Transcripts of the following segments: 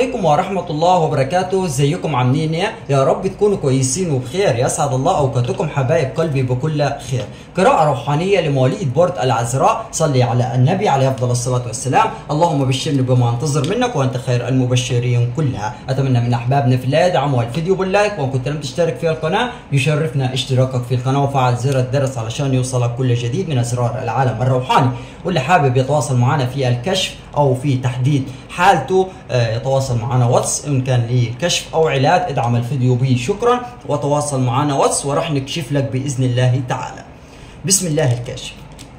عليكم ورحمة الله وبركاته ازيكم عاملين ايه يا رب تكونوا كويسين وبخير يسعد الله اوقاتكم حبايب قلبي بكل خير قراءة روحانية لمواليد بورد العذراء صلي على النبي عليه افضل الصلاة والسلام اللهم بشرني بما انتظر منك وانت خير المبشرين كلها اتمنى من احبابنا في الله يدعموا الفيديو باللايك وان كنت لم تشترك في القناة يشرفنا اشتراكك في القناة وفعل زر الجرس علشان يوصلك كل جديد من اسرار العالم الروحاني واللي حابب يتواصل معنا في الكشف او في تحديد حالته آه، يتواصل معنا واتس ان كان لي كشف او علاج ادعم الفيديو به شكرا وتواصل معنا واتس وراح نكشف لك باذن الله تعالى بسم الله الكاشف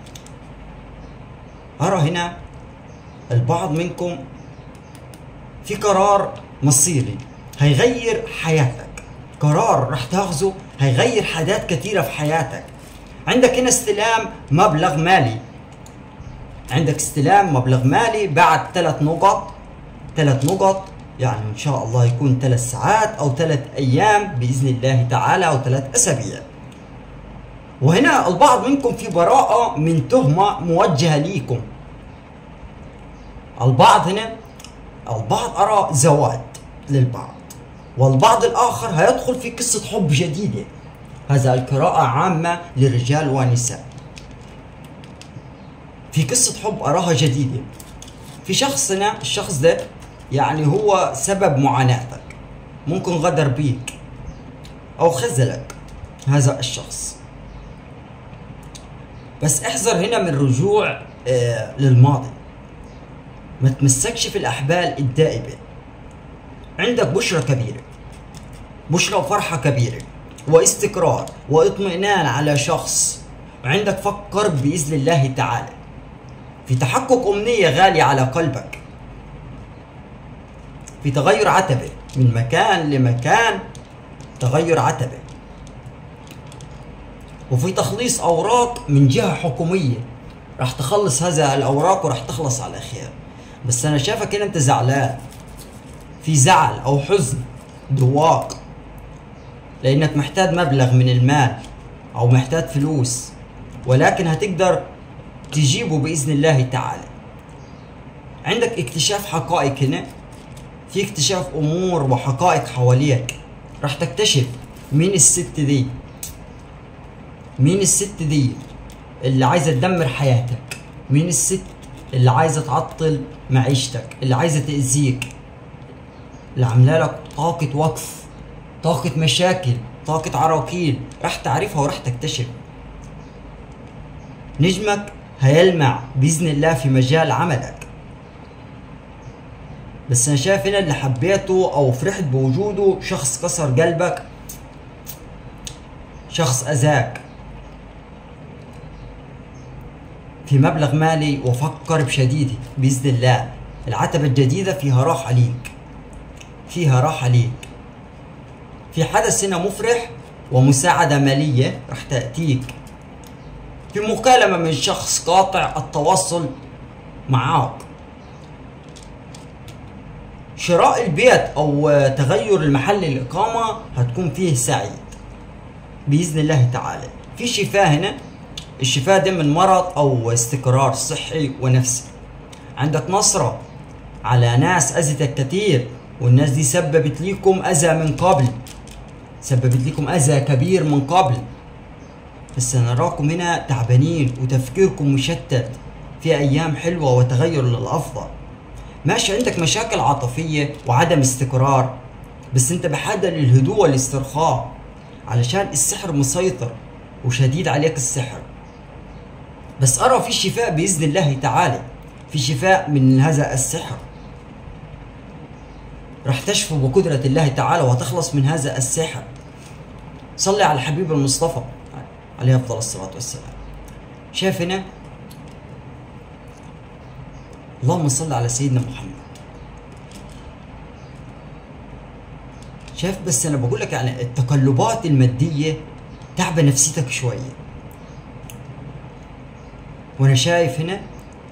ارى هنا البعض منكم في قرار مصيري هيغير حياتك قرار راح تاخذه هيغير حاجات كثيرة في حياتك عندك هنا استلام مبلغ مالي عندك استلام مبلغ مالي بعد ثلاث نقط ثلاث نقط يعني ان شاء الله يكون ثلاث ساعات او ثلاث ايام باذن الله تعالى او ثلاث اسابيع وهنا البعض منكم في براءة من تهمة موجهة ليكم البعض هنا البعض أرى زواج للبعض والبعض الآخر هيدخل في قصة حب جديدة هذا القراءة عامة للرجال والنساء في قصة حب أراها جديدة في شخص هنا الشخص ده يعني هو سبب معاناتك ممكن غدر بيك أو خذلك هذا الشخص بس احذر هنا من الرجوع آه للماضي ما تمسكش في الأحبال الدائبة عندك بشرة كبيرة بشرة وفرحة كبيرة واستقرار واطمئنان على شخص وعندك فكر بإذن الله تعالى في تحقق أمنية غالية على قلبك في تغير عتبة من مكان لمكان تغير عتبة وفي تخليص أوراق من جهة حكومية راح تخلص هذا الأوراق وراح تخلص على خير بس أنا شايفك هنا أنت زعلان في زعل أو حزن دواق لأنك محتاج مبلغ من المال أو محتاج فلوس ولكن هتقدر تجيبه بإذن الله تعالى عندك اكتشاف حقائق هنا في اكتشاف أمور وحقائق حواليك راح تكتشف مين الست دي مين الست دي اللي عايزة تدمر حياتك مين الست اللي عايزة تعطل معيشتك اللي عايزة تأذيك اللي عاملة لك طاقة وقف طاقة مشاكل طاقة عراقيل راح تعرفها وراح تكتشف نجمك هيلمع بإذن الله في مجال عملك بس أنا شايف هنا اللي حبيته أو فرحت بوجوده شخص كسر قلبك شخص أذاك في مبلغ مالي وفكر بشديد بإذن الله العتبة الجديدة فيها راحة ليك فيها راحة ليك في حدث هنا مفرح ومساعدة مالية راح تأتيك في مكالمة من شخص قاطع التواصل معاك شراء البيت أو تغير المحل الإقامة هتكون فيه سعيد بإذن الله تعالى في شفاء هنا الشفاء ده من مرض أو استقرار صحي ونفسي عندك نصرة على ناس أذتك كتير والناس دي سببت ليكم أذى من قبل سببت لكم أذى كبير من قبل بس نراكم هنا تعبانين وتفكيركم مشتت في أيام حلوة وتغير للأفضل ماشي عندك مشاكل عاطفية وعدم استقرار بس انت بحاجة للهدوء والاسترخاء علشان السحر مسيطر وشديد عليك السحر بس أرى في شفاء بإذن الله تعالى في شفاء من هذا السحر راح تشفو بقدرة الله تعالى وتخلص من هذا السحر صلي على الحبيب المصطفى عليه أفضل الصلاة والسلام شايف هنا اللهم صل على سيدنا محمد شايف بس أنا بقول لك يعني التقلبات المادية تعبى نفسيتك شوية وأنا شايف هنا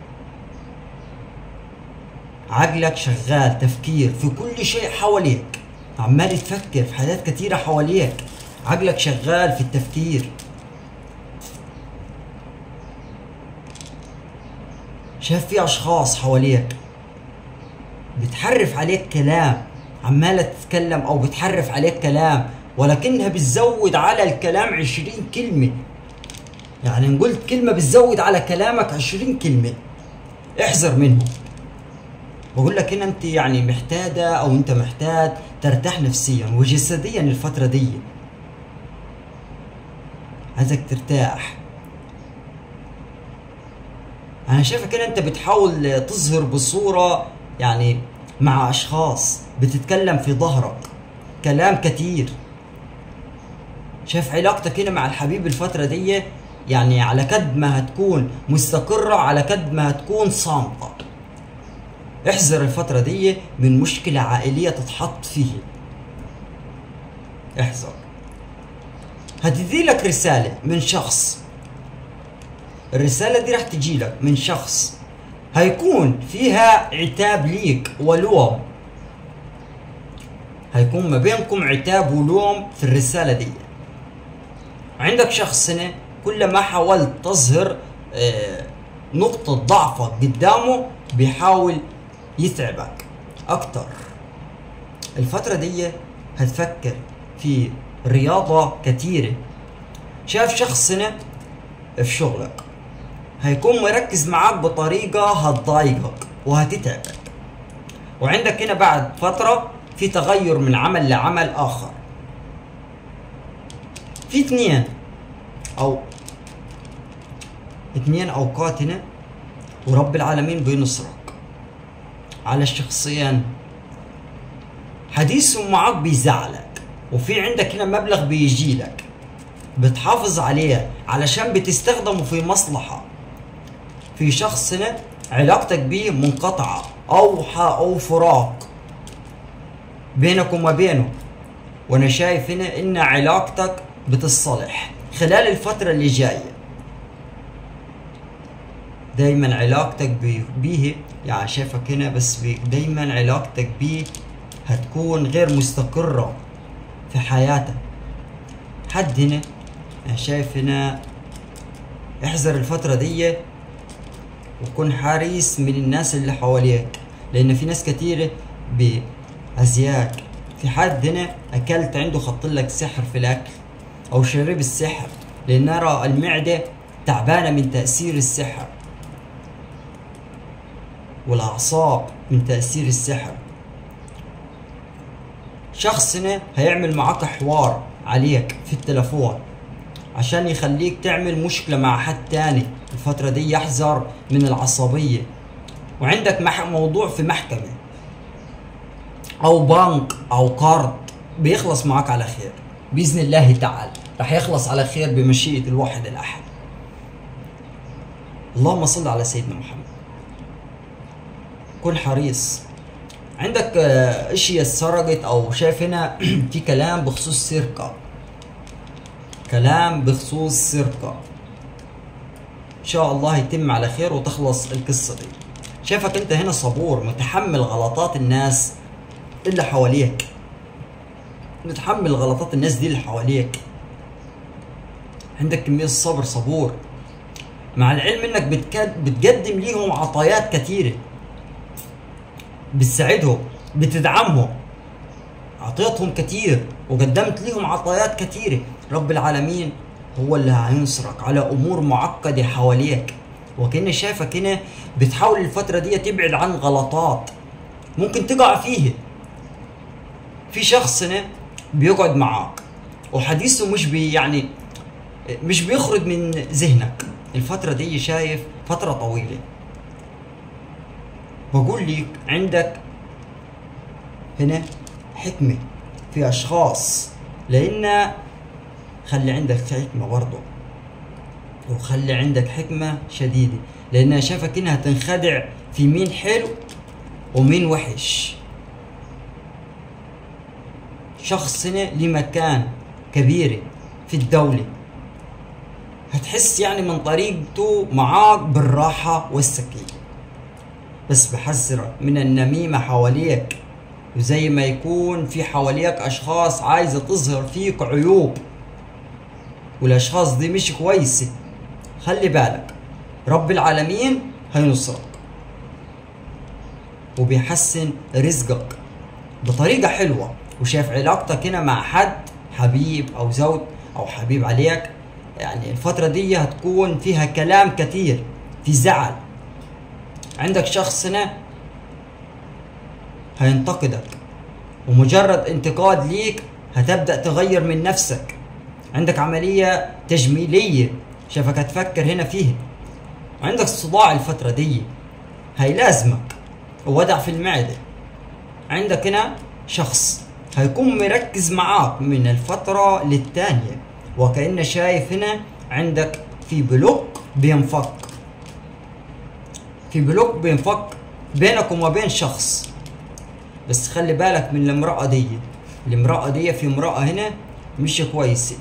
عقلك شغال تفكير في كل شيء حواليك عمال تفكر في حاجات كتيرة حواليك عقلك شغال في التفكير شايف في اشخاص حواليك بتحرف عليك كلام عمالة تتكلم او بتحرف عليك كلام ولكنها بتزود على الكلام عشرين كلمة يعني ان قلت كلمة بتزود على كلامك عشرين كلمة احذر منهم بقول لك هنا انت يعني محتاجة او انت محتاج ترتاح نفسيا وجسديا الفترة دي عايزك ترتاح انا شايفك كده انت بتحاول تظهر بصورة يعني مع اشخاص بتتكلم في ظهرك كلام كتير شايف علاقتك هنا مع الحبيب الفترة دي يعني على قد ما هتكون مستقرة على قد ما هتكون صامتة احذر الفترة دي من مشكلة عائلية تتحط فيه احذر هتدي لك رسالة من شخص الرسالة دي راح تجي لك من شخص هيكون فيها عتاب ليك ولوم هيكون ما بينكم عتاب ولوم في الرسالة دي عندك شخص هنا كل ما حاولت تظهر آه، نقطة ضعفك قدامه بيحاول يتعبك أكتر الفترة دي هتفكر في رياضة كتيرة شاف شخص هنا في شغلك هيكون مركز معاك بطريقة هتضايقك وهتتعبك وعندك هنا بعد فترة في تغير من عمل لعمل آخر في اثنين أو اثنين أوقات هنا ورب العالمين بينصرك على الشخصين حديثهم معاك بيزعلك وفي عندك هنا مبلغ بيجي لك بتحافظ عليه علشان بتستخدمه في مصلحة في شخص هنا علاقتك بيه منقطعة أو أو فراق بينك وما بينه وأنا شايف هنا إن علاقتك بتصلح خلال الفترة اللي جاية دايما علاقتك بيه يعني شايفك هنا بس دايما علاقتك بيه هتكون غير مستقرة في حياتك حد هنا أنا شايف هنا احذر الفترة دي وكن حريص من الناس اللي حواليك لان في ناس كتيرة بأزياك في حد هنا اكلت عنده خط لك سحر في الاكل او شرب السحر لان نرى المعدة تعبانة من تأثير السحر والاعصاب من تأثير السحر شخص هنا هيعمل معاك حوار عليك في التلفون عشان يخليك تعمل مشكلة مع حد تاني الفترة دي يحذر من العصبية وعندك موضوع في محكمة أو بنك أو قرض بيخلص معك على خير بإذن الله تعالى رح يخلص على خير بمشيئة الواحد الأحد اللهم صل على سيدنا محمد كن حريص عندك آه، اشياء سرقت او شايف هنا في كلام بخصوص سرقه كلام بخصوص سرقة إن شاء الله يتم على خير وتخلص القصة دي شايفك أنت هنا صبور متحمل غلطات الناس اللي حواليك متحمل غلطات الناس دي اللي حواليك عندك كمية صبر صبور مع العلم انك بتقدم ليهم عطايات كثيرة بتساعدهم بتدعمهم اعطيتهم كثير وقدمت لهم عطايات كثيره رب العالمين هو اللي هينصرك على امور معقده حواليك وكأني شايفك هنا بتحاول الفترة دي تبعد عن غلطات ممكن تقع فيه في شخص هنا بيقعد معاك وحديثه مش بي يعني مش بيخرج من ذهنك الفترة دي شايف فترة طويلة بقول لك عندك هنا حكمة في أشخاص لأن خلي عندك حكمة برضه وخلي عندك حكمة شديدة لأنها شافك إنها تنخدع في مين حلو ومين وحش شخص هنا لمكان كبيرة في الدولة هتحس يعني من طريقته معاك بالراحة والسكينة بس بحذرك من النميمة حواليك وزي ما يكون في حواليك اشخاص عايزه تظهر فيك عيوب والاشخاص دي مش كويسه خلي بالك رب العالمين هينصرك وبيحسن رزقك بطريقة حلوة وشايف علاقتك هنا مع حد حبيب أو زوج أو حبيب عليك يعني الفترة دي هتكون فيها كلام كثير في زعل عندك شخص هنا هينتقدك ومجرد انتقاد ليك هتبدأ تغير من نفسك عندك عملية تجميلية شافك هتفكر هنا فيها عندك صداع الفترة دي هيلازمك ووجع في المعدة عندك هنا شخص هيكون مركز معاك من الفترة للتانية وكأنه شايف هنا عندك في بلوك بينفك في بلوك بينفك بينك وما بين شخص بس خلي بالك من المرأة دي المرأة دي في امرأة هنا مش كويسة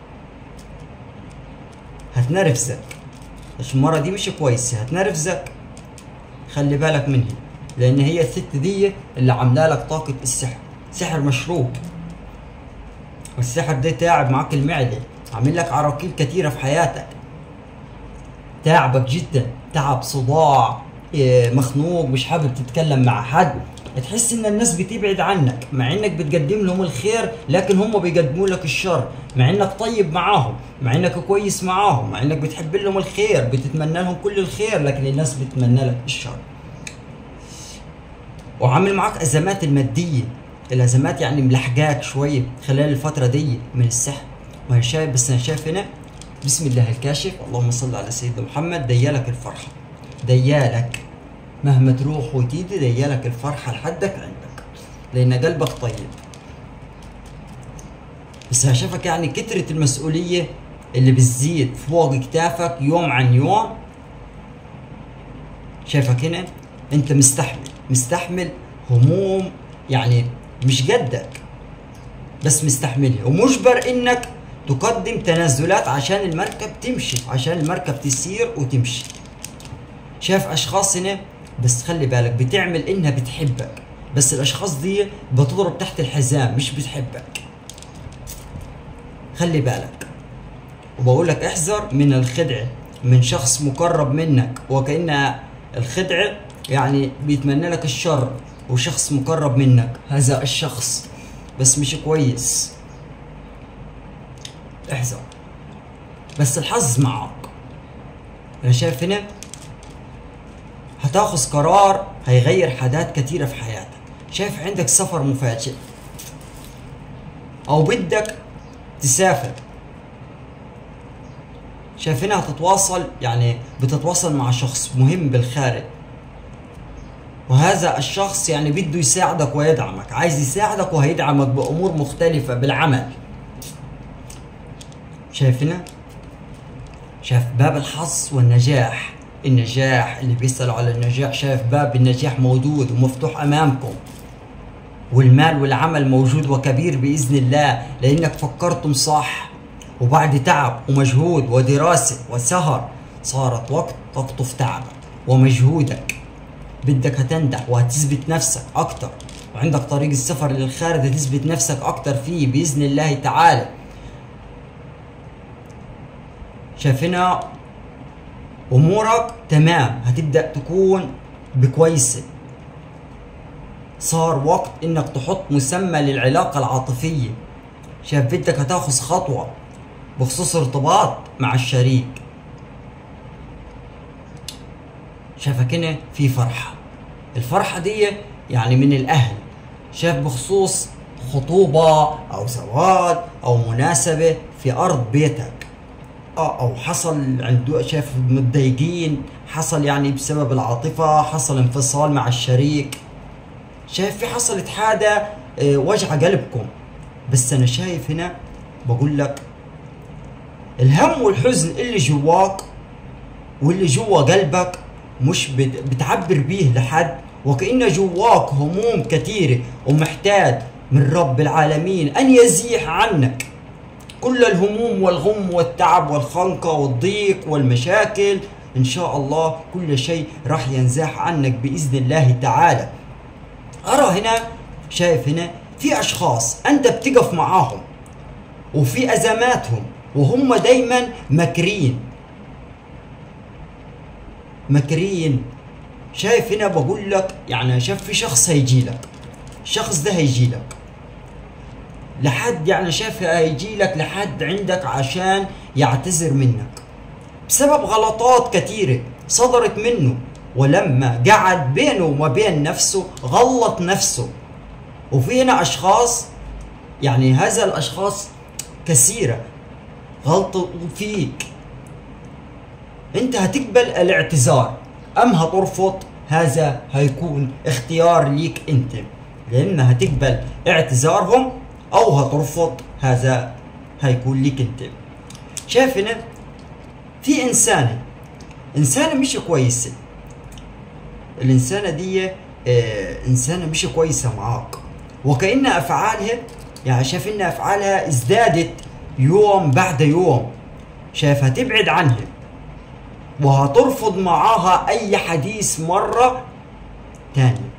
هتنرفزك المرة دي مش كويسة هتنرفزك خلي بالك منها لأن هي الست دي اللي عاملة لك طاقة السحر سحر مشروب والسحر ده تعب معاك المعدة عامل لك عراقيل كتيرة في حياتك تعبك جدا تعب صداع إيه، مخنوق مش حابب تتكلم مع حد تحس ان الناس بتبعد عنك مع انك بتقدم لهم الخير لكن هم بيقدموا لك الشر مع انك طيب معاهم مع انك كويس معاهم مع انك بتحب لهم الخير بتتمنى لهم كل الخير لكن الناس بتتمنى لك الشر وعامل معاك ازمات الماديه الازمات يعني ملحقاك شويه خلال الفتره دي من السحر ما شايف بس انا شايف هنا بسم الله الكاشف اللهم صل على سيدنا محمد ديالك الفرحه ديالك مهما تروح وتيجي ديالك الفرحه لحدك عندك لان قلبك طيب بس انا شايفك يعني كترة المسؤولية اللي بتزيد فوق كتافك يوم عن يوم شايفك هنا انت مستحمل مستحمل هموم يعني مش قدك بس مستحملها ومجبر انك تقدم تنازلات عشان المركب تمشي عشان المركب تسير وتمشي شايف اشخاص هنا بس خلي بالك بتعمل انها بتحبك بس الاشخاص دي بتضرب تحت الحزام مش بتحبك خلي بالك وبقول لك احذر من الخدعة من شخص مقرب منك وكأن الخدعة يعني بيتمنى لك الشر وشخص مقرب منك هذا الشخص بس مش كويس احذر بس الحظ معك انا شايف هنا هتاخذ قرار هيغير حاجات كتيرة في حياتك شايف عندك سفر مفاجئ او بدك تسافر شايف هنا هتتواصل يعني بتتواصل مع شخص مهم بالخارج وهذا الشخص يعني بده يساعدك ويدعمك عايز يساعدك وهيدعمك بأمور مختلفة بالعمل شايف هنا شايف باب الحظ والنجاح النجاح اللي بيسألوا على النجاح شايف باب النجاح موجود ومفتوح أمامكم والمال والعمل موجود وكبير بإذن الله لأنك فكرتم صح وبعد تعب ومجهود ودراسة وسهر صارت وقت تقطف تعبك ومجهودك بدك هتنجح وهتثبت نفسك أكتر وعندك طريق السفر للخارج هتثبت نفسك أكتر فيه بإذن الله تعالى شايفنا امورك تمام هتبدا تكون بكويسه صار وقت انك تحط مسمى للعلاقه العاطفيه شايف بدك هتاخذ خطوه بخصوص ارتباط مع الشريك شايفك هنا في فرحه الفرحه دي يعني من الاهل شايف بخصوص خطوبه او زواج او مناسبه في ارض بيتك اه او حصل عنده شايف متضايقين حصل يعني بسبب العاطفه حصل انفصال مع الشريك شايف في حصلت حاجه آه، وجع قلبكم بس انا شايف هنا بقول لك الهم والحزن اللي جواك واللي جوا قلبك مش بت- بتعبر بيه لحد وكأن جواك هموم كثيرة ومحتاج من رب العالمين أن يزيح عنك كل الهموم والغم والتعب والخنقة والضيق والمشاكل إن شاء الله كل شيء راح ينزاح عنك بإذن الله تعالى أرى هنا شايف هنا في أشخاص أنت بتقف معاهم وفي أزماتهم وهم دايما مكرين مكرين شايف هنا بقول لك يعني شايف في شخص هيجي لك الشخص ده هيجي لك لحد يعني شايف هيجي لك لحد عندك عشان يعتذر منك بسبب غلطات كثيرة صدرت منه ولما قعد بينه وما بين نفسه غلط نفسه وفي هنا أشخاص يعني هذا الأشخاص كثيرة غلطوا فيك انت هتقبل الاعتذار ام هترفض هذا هيكون اختيار ليك انت لان هتقبل اعتذارهم او هترفض هذا هيكون ليك انت شايف هنا في انسانه انسانه مش كويسه الانسانه دي آه انسانه مش كويسه معاك وكأن افعالها يعني شايف ان افعالها ازدادت يوم بعد يوم شايف هتبعد عنها وهترفض معاها اي حديث مرة تاني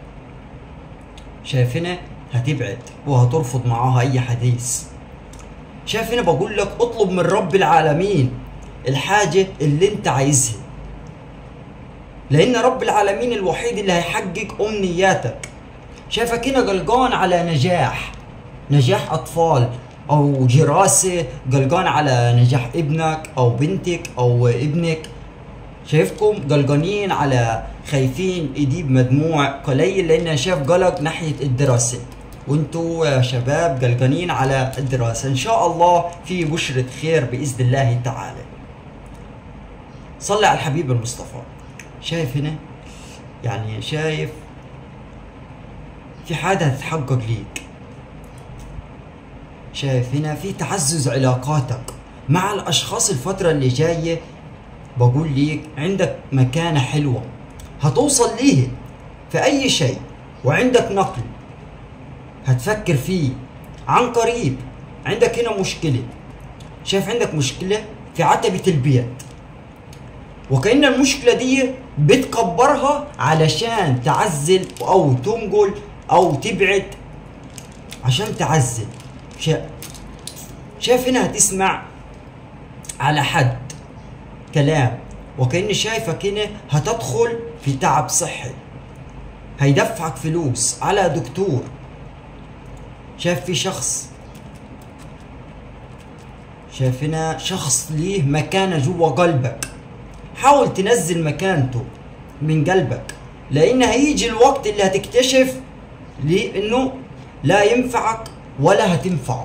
شايف هنا هتبعد وهترفض معاها اي حديث شايف هنا بقول لك اطلب من رب العالمين الحاجة اللي انت عايزها لان رب العالمين الوحيد اللي هيحقق امنياتك شايفك هنا قلقان على نجاح نجاح اطفال او دراسة قلقان على نجاح ابنك او بنتك او ابنك شايفكم قلقانين على خايفين يجيب مجموع قليل لان أنا شايف قلق ناحية الدراسة وانتوا يا شباب قلقانين على الدراسة ان شاء الله في بشرة خير بإذن الله تعالى صلي على الحبيب المصطفى شايف هنا يعني شايف في حاجة هتتحقق ليك شايف هنا في تعزز علاقاتك مع الاشخاص الفترة اللي جاية بقول ليك عندك مكانة حلوة هتوصل ليه في اي شيء وعندك نقل هتفكر فيه عن قريب عندك هنا مشكلة شايف عندك مشكلة في عتبة البيت وكأن المشكلة دي بتكبرها علشان تعزل أو تنقل أو تبعد عشان تعزل شا... شايف هنا هتسمع على حد كلام وكأني شايفك هنا هتدخل في تعب صحي هيدفعك فلوس على دكتور شايف في شخص شايف هنا شخص ليه مكانة جوا قلبك حاول تنزل مكانته من قلبك لان هيجي الوقت اللي هتكتشف ليه انه لا ينفعك ولا هتنفعه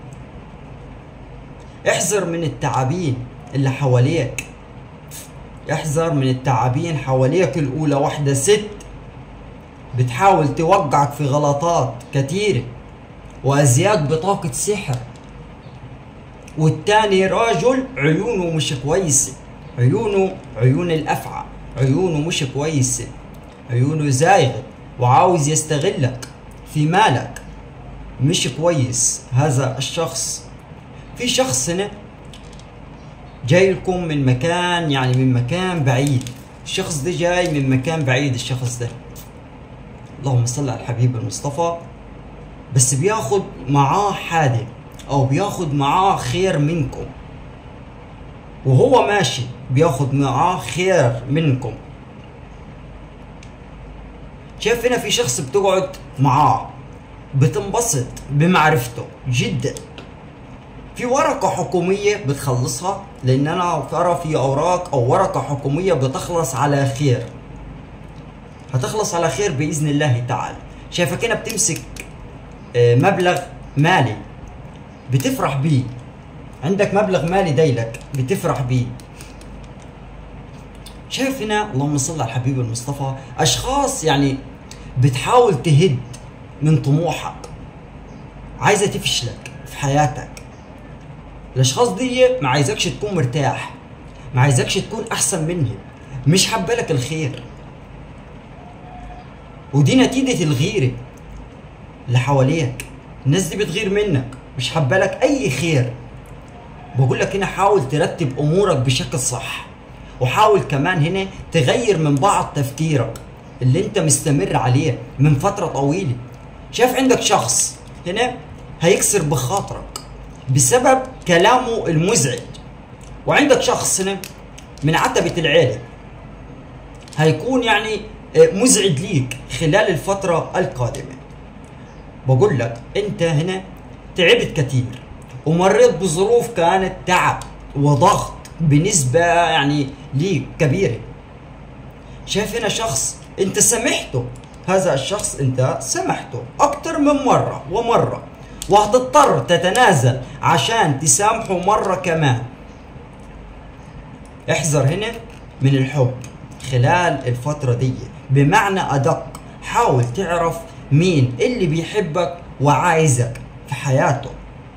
احذر من التعابين اللي حواليك احذر من التعابين حواليك الاولى واحدة ست بتحاول توقعك في غلطات كتيرة وازياك بطاقة سحر والتاني راجل عيونه مش كويسة عيونه عيون الأفعى عيونه مش كويسة عيونه زايغة وعاوز يستغلك في مالك مش كويس هذا الشخص في شخص هنا جاي لكم من مكان يعني من مكان بعيد الشخص ده جاي من مكان بعيد الشخص ده اللهم صل على الحبيب المصطفى بس بياخد معاه حاجة او بياخد معاه خير منكم وهو ماشي بياخد معاه خير منكم شايف هنا في شخص بتقعد معاه بتنبسط بمعرفته جدا في ورقة حكومية بتخلصها لأن أنا ترى في أوراق أو ورقة حكومية بتخلص على خير هتخلص على خير بإذن الله تعالى شايفك هنا بتمسك آه، مبلغ مالي بتفرح بيه عندك مبلغ مالي دايلك بتفرح بيه شايف هنا اللهم صل على الحبيب المصطفى اشخاص يعني بتحاول تهد من طموحك عايزه تفشلك في حياتك الاشخاص دي ما عايزكش تكون مرتاح ما عايزكش تكون احسن منهم مش حابه لك الخير ودي نتيجه الغيره اللي حواليك الناس دي بتغير منك مش حابه لك اي خير بقول لك هنا حاول ترتب امورك بشكل صح وحاول كمان هنا تغير من بعض تفكيرك اللي انت مستمر عليه من فترة طويلة شايف عندك شخص هنا هيكسر بخاطرك بسبب كلامه المزعج وعندك شخص هنا من عتبة العيلة هيكون يعني آه، مزعج ليك خلال الفترة القادمة بقول لك انت هنا تعبت كتير ومريت بظروف كانت تعب وضغط بنسبة يعني ليك كبيرة شايف هنا شخص انت سمحته هذا الشخص انت سمحته اكتر من مرة ومرة وهتضطر تتنازل عشان تسامحه مرة كمان احذر هنا من الحب خلال الفترة دي بمعنى أدق حاول تعرف مين اللي بيحبك وعايزك في حياته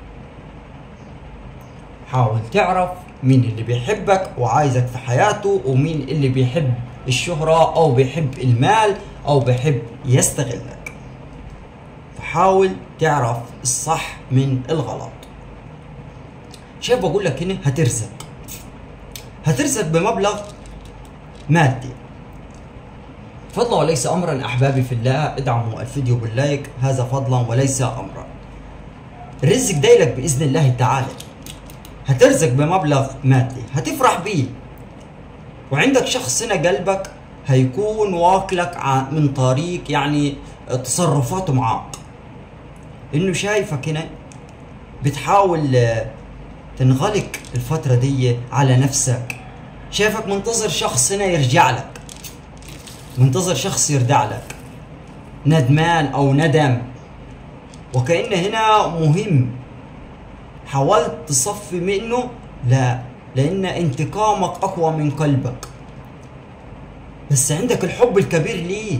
حاول تعرف مين اللي بيحبك وعايزك في حياته ومين اللي بيحب الشهرة أو بيحب المال أو بيحب يستغلك فحاول تعرف الصح من الغلط شايف بقول لك هنا هترزق هترزق بمبلغ مادي فضلا وليس امرا احبابي في الله ادعموا الفيديو باللايك هذا فضلا وليس امرا الرزق دايلك باذن الله تعالى هترزق بمبلغ مادي هتفرح بيه وعندك شخص هنا قلبك هيكون واكلك ع- من طريق يعني تصرفاته معاك انه شايفك هنا بتحاول آه، تنغلق الفترة دي على نفسك شايفك منتظر شخص هنا يرجع لك منتظر شخص يرجع لك ندمان او ندم وكأن هنا مهم حاولت تصفي منه لا لان انتقامك اقوى من قلبك بس عندك الحب الكبير ليه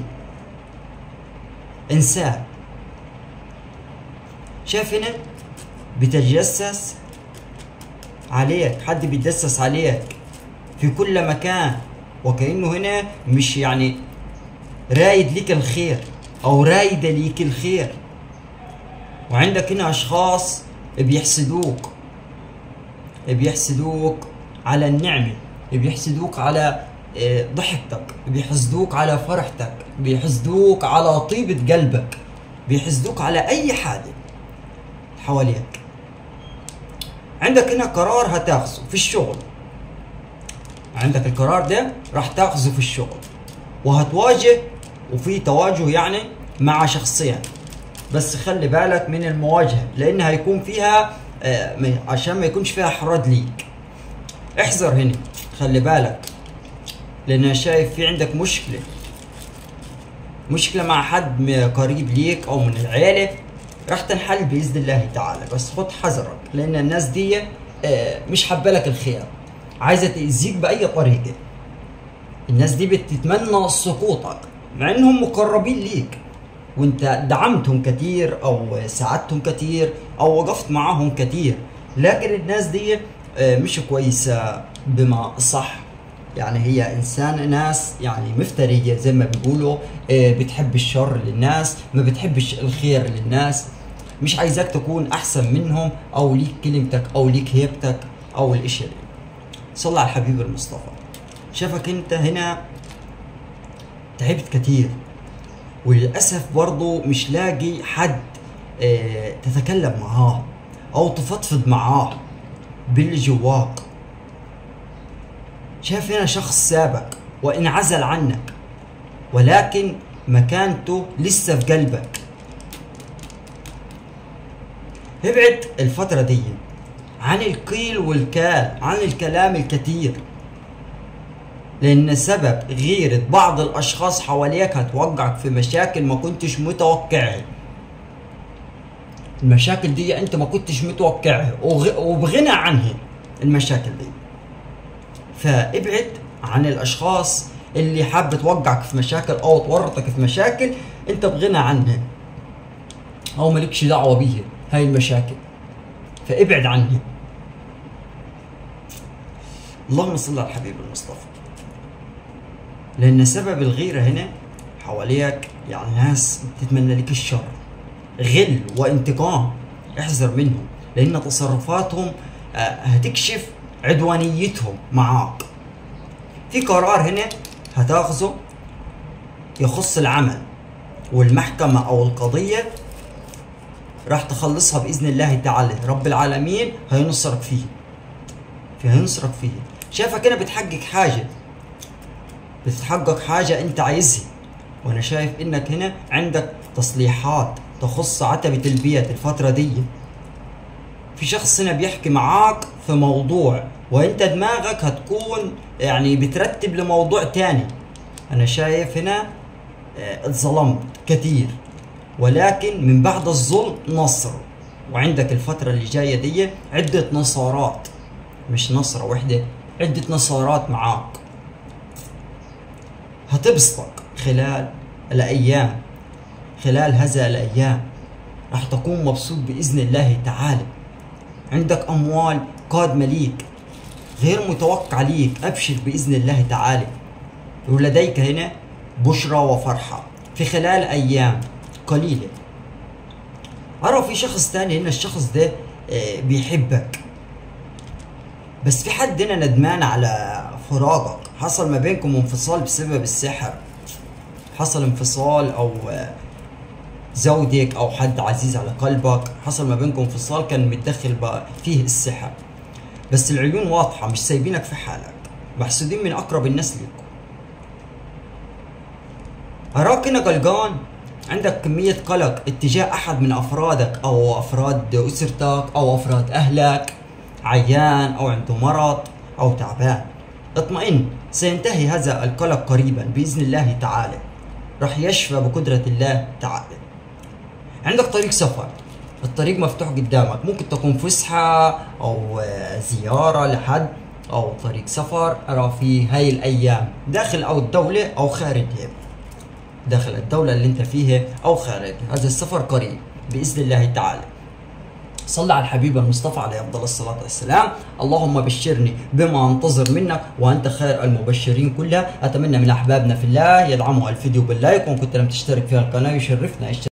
انساه شايف هنا بتتجسس عليك حد بيتجسس عليك في كل مكان وكأنه هنا مش يعني رايد ليك الخير او رايدة ليك الخير وعندك هنا اشخاص بيحسدوك بيحسدوك على النعمة بيحسدوك على آه، ضحكتك بيحسدوك على فرحتك بيحسدوك على طيبة قلبك بيحسدوك على أي حاجة حواليك عندك هنا قرار هتاخذه في الشغل عندك القرار ده راح تاخذه في الشغل وهتواجه وفي تواجه يعني مع شخصين بس خلي بالك من المواجهة لأن هيكون فيها آه، ما- عشان ما يكونش فيها حرج ليك احذر هنا خلي بالك لأن أنا شايف في عندك مشكلة مشكلة مع حد م- قريب ليك أو من العيلة راح تنحل بإذن الله تعالى بس خد حذرك لأن الناس دي آه، مش حابة لك الخير عايزة تأذيك بأي طريقة الناس دي بتتمنى سقوطك مع انهم مقربين ليك وانت دعمتهم كتير او ساعدتهم كتير او وقفت معاهم كتير لكن الناس دي آه، مش كويسة بما صح يعني هي انسان ناس يعني مفترية زي ما بيقولوا آه، بتحب الشر للناس ما بتحبش الخير للناس مش عايزاك تكون احسن منهم او ليك كلمتك او ليك هيبتك او الاشي ده صلى على الحبيب المصطفى شافك انت هنا تعبت كتير وللأسف برضو مش لاقي حد اه تتكلم معاه أو تفضفض معاه باللي جواك شايف هنا شخص سابك وانعزل عنك ولكن مكانته لسه في قلبك ابعد الفترة دي عن القيل والكال عن الكلام الكتير لأن سبب غيرة بعض الأشخاص حواليك هتوقعك في مشاكل ما كنتش متوقعها المشاكل دي أنت ما كنتش متوقعها وغ- وبغنى عنها المشاكل دي فابعد عن الأشخاص اللي حابة توقعك في مشاكل أو تورطك في مشاكل أنت بغنى عنها أو مالكش دعوة بيها هاي المشاكل فابعد عنها اللهم صل على الحبيب المصطفى لان سبب الغيره هنا حواليك يعني ناس تتمنى لك الشر غل وانتقام احذر منهم لان تصرفاتهم آه، هتكشف عدوانيتهم معاك في قرار هنا هتاخذه يخص العمل والمحكمة أو القضية راح تخلصها بإذن الله تعالى رب العالمين هينصرك فيه في هينصرك فيه شايفك هنا بتحقق حاجة بتتحقق حاجة انت عايزها وانا شايف انك هنا عندك تصليحات تخص عتبة البيت الفترة دي في شخص هنا بيحكي معاك في موضوع وانت دماغك هتكون يعني بترتب لموضوع تاني انا شايف هنا اه، اتظلمت كتير ولكن من بعد الظلم نصر وعندك الفترة اللي جاية دي عدة نصارات مش نصرة واحدة عدة نصارات معاك هتبسطك خلال الأيام خلال هذا الأيام راح تكون مبسوط بإذن الله تعالى عندك أموال قادمة ليك غير متوقع ليك أبشر بإذن الله تعالى ولديك هنا بشرى وفرحة في خلال أيام قليلة أرى في شخص تاني هنا الشخص ده آه، بيحبك بس في حد هنا ندمان على فراقك حصل ما بينكم انفصال بسبب السحر حصل انفصال او آه، زوجك او حد عزيز على قلبك حصل ما بينكم انفصال كان متدخل بقى فيه السحر بس العيون واضحة مش سايبينك في حالك محسودين من اقرب الناس ليكم أراك هنا قلقان عندك كمية قلق اتجاه أحد من أفرادك أو أفراد أسرتك أو أفراد أهلك عيان أو عنده مرض أو تعبان اطمئن سينتهي هذا القلق قريبا بإذن الله تعالى راح يشفى بقدرة الله تعالى عندك طريق سفر الطريق مفتوح قدامك ممكن تكون فسحة أو آه، زيارة لحد أو طريق سفر أرى في هاي الأيام داخل أو الدولة أو خارجها داخل الدولة اللي انت فيها او خارج هذا السفر قريب بإذن الله تعالى صلى على الحبيب المصطفى عليه افضل الصلاه والسلام اللهم بشرني بما انتظر منك وانت خير المبشرين كلها اتمنى من احبابنا في الله يدعموا الفيديو باللايك وان كنت لم تشترك في القناه يشرفنا اشترك